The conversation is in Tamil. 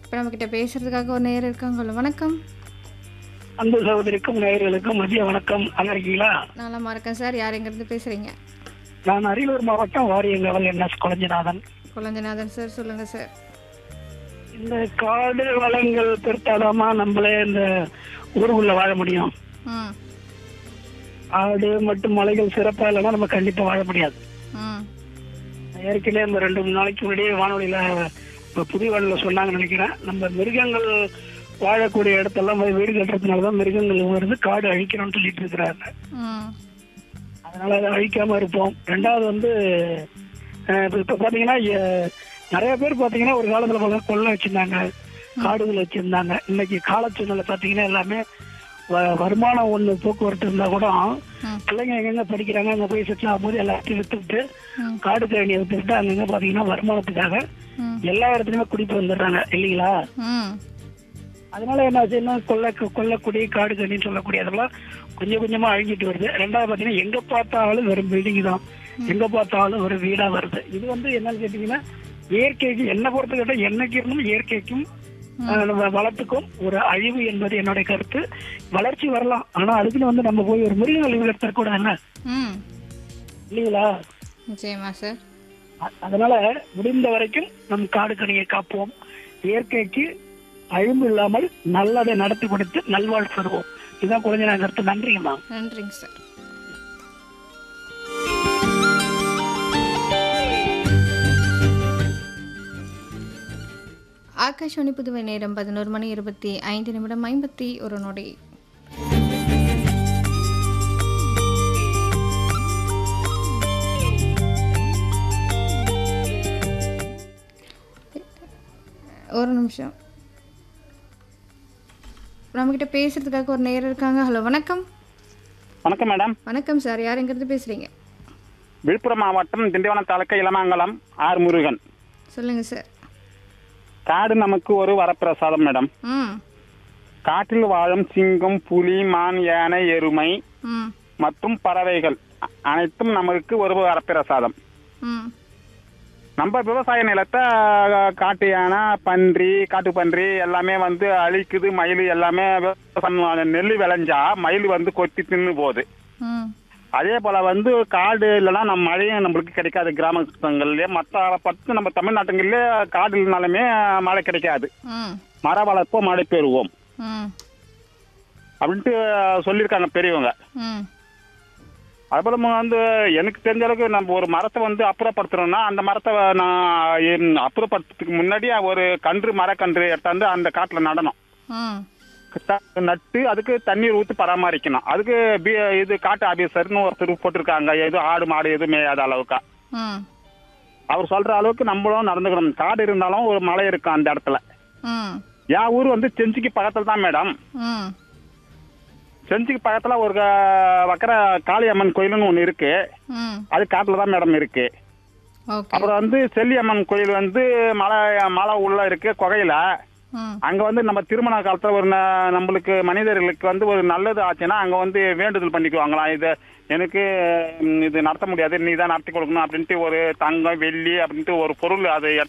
இப்போ நம்மக்கிட்ட பேசுறதுக்காக ஒரு நேரம் இருக்காங்களோ வணக்கம் அன்பு சகோதரிக்கும் நேயர்களுக்கும் மதிய வணக்கம் நல்லா இருக்கீங்களா நலமா இருக்கேன் சார் யார் எங்கேருந்து பேசுகிறீங்க நான் அரியலூர் மாவட்டம் Variyankaval N S Kuzhanjinathan Kuzhandainathan sir சொல்லுங்கள் சார் இந்த காடு வளங்கள் பெருத்தாடாம நம்மளே இந்த ஊருக்குள்ள வாழ முடியும் ம் ஆடு மற்றும் மலைகள் சிறப்பா இல்லைன்னா நம்ம கண்டிப்பா வாழ முடியாது ம் ஏற்கனவே இந்த ரெண்டு மூணு நாளைக்கு முன்னாடியே வானொலியில இப்ப புதிய வானில சொன்னாங்கன்னு நினைக்கிறேன் நம்ம மிருகங்கள் வாழக்கூடிய இடத்தெல்லாம் போய் வீடு கட்டுறதுனாலதான் மிருகங்கள் வருது காடு அழிக்கணும்னு சொல்லிட்டு இருக்கிறாங்க ம் அதனால அதை அழிக்காம இருப்போம் ரெண்டாவது வந்து அஹ், இப்ப இப்ப பாத்தீங்கன்னா எ- நிறைய பேர் பாத்தீங்கன்னா ஒரு காலத்துல பாத்தீங்கன்னா கொள்ளை வச்சிருந்தாங்க காடுகள் வச்சிருந்தாங்க இன்னைக்கு காலச்சூழ்நிலை பாத்தீங்கன்னா எல்லாமே வ- வருமானம் ஒண்ணு போக்குவரத்து இருந்தா கூட ம். பிள்ளைங்க எங்கெங்க படிக்கிறாங்க அங்க போய் செட்டில் ஆகும்போது எல்லாத்தையும் வித்துவிட்டு ம். காடு கழனியை வித்துவிட்டு அங்கங்க பாத்தீங்கன்னா வருமானத்துக்காக ம் எல்லா இடத்துலயுமே குடிப்பு வந்துடுறாங்க இல்லைங்களா ம் அதனால என்ன ஆச்சுன்னா கொல்லை கொல்லக்குடி காடு கண்ணின்னு சொல்லக்கூடிய அதெல்லாம் கொஞ்சம் கொஞ்சமா அழிஞ்சிட்டு வருது ரெண்டாவது பாத்தீங்கன்னா எங்க பார்த்தாலும் வெறும் பில்டிங் தான் எங்க பார்த்தாலும் ஒரு வீடா வருது இது வந்து என்னன்னு கேட்டீங்கன்னா இயற்கைக்கு என்ன பொறுத்த கேட்டா என்னைக்கு இருந்தும் இயற்கைக்கும் அஹ், நம்ம வளத்துக்கும் ஒரு அழிவு என்பது என்னுடைய கருத்து வளர்ச்சி வரலாம் ஆனா அதுக்குன்னு வந்து நம்ம போய் ஒரு மிருகங்கள் விழுத்தர கூட என்ன ம் இல்லைங்களா நிச்சயமா சார் அ- அதனால முடிந்த வரைக்கும் நம் காடு கனியை காப்போம் இயற்கைக்கு அழிவு இல்லாமல் நல்லதை நடத்தி கொடுத்து நல்வாழ்வு பெறுவோம் இதுதான் குழந்தை நான் கருத்து நன்றிங்கம்மா நன்றிங்க சார் ஆகாஷ்வாணி புதுவை நேரம் பதினோரு மணி இருபத்தி ஐந்து நிமிடம் ஐம்பத்தி ஒரு நொடி ஒரு நிமிஷம் நம்மக்கிட்ட பேசுறதுக்காக ஒரு நேரம் இருக்காங்க ஹலோ வணக்கம் வணக்கம் மேடம் வணக்கம் சார் யார் எங்கிறது பேசுகிறீங்க விழுப்புரம் மாவட்டம் திண்டிவனம் தாலுக்கா இளமாங்கலம் ஆர் முருகன் சொல்லுங்கள் சார் காடு நமக்கு ஒரு வரப்பிரசாதம் மேடம் ம் காட்டில் வாழும் சிங்கம் புலி மான் யானை எருமை ம் மற்றும் பறவைகள் அ- அனைத்தும் நமக்கு ஒரு வரப்பிரசாதம் ம் நம்ம விவசாய நிலத்தை அஹ், காட்டு யானை பன்றி காட்டு பன்றி எல்லாமே வந்து அழிக்குது மயில் எல்லாமே விவசாயம் நெல் விளைஞ்சா மயில் வந்து கொத்தி தின்னு போகுது ம் அதே போல வந்து காடு இல்லைன்னா நம்ம மழையும் நம்மளுக்கு கிடைக்காது கிராமங்கள்லயே மற்ற பத்து நம்ம தமிழ்நாட்டுங்கள்லயே காடு இல்லைனாலுமே மழை கிடைக்காது ம் மர வளர்ப்போம் மழை பெறுவோம் ம் அப்படின்ட்டு சொல்லியிருக்காங்க பெரியவங்க ம் அதுபோல ம- வந்து எனக்கு தெரிஞ்ச அளவுக்கு நம்ம ஒரு மரத்தை வந்து அப்புறப்படுத்துறோம்னா அந்த மரத்தை நான் என் அப்புறப்படுத்துறதுக்கு முன்னாடி ஒரு கன்று மரக்கன்று எடுத்தாந்து அந்த காட்டில் நடணும் ம் த- நட்டு அதுக்கு தண்ணீர் ஊற்றி பராமரிக்கணும் அதுக்கு பி- இது காட்டு ஆபீசர்னு ஒருத்தர் போட்டிருக்காங்க எது ஆடு மாடு எதுவும் மேயாத அளவுக்கா ம் அவர் சொல்ற அளவுக்கு நம்மளும் நடந்துக்கணும் காடு இருந்தாலும் ஒரு மலை இருக்கும் அந்த இடத்துல ம் என் ஊர் வந்து செஞ்சிக்கு பக்கத்துல தான் மேடம் ம் செஞ்சிக்கு பக்கத்துல ஒரு க- வக்கர காளியம்மன் கோயில்னு ஒன்று இருக்கு ம் அது காட்டுல தான் மேடம் இருக்கு ஓகே அப்புறம் வந்து செல்லியம்மன் கோயில் வந்து மலை மலை உள்ள இருக்கு குகையில ம் அங்க வந்து நம்ம திருமண காலத்துல ஒரு ந- நம்மளுக்கு மனிதர்களுக்கு வந்து ஒரு நல்லது ஆச்சுன்னா அங்க வந்து வேண்டுதல் பண்ணிக்குவாங்களாம் இது எனக்கு ம், இது நடத்த முடியாது நீ தான் நடத்தி கொடுக்கணும் அப்படின்ட்டு ஒரு தங்கம் வெள்ளி அப்படின்ட்டு ஒரு பொருள் அதை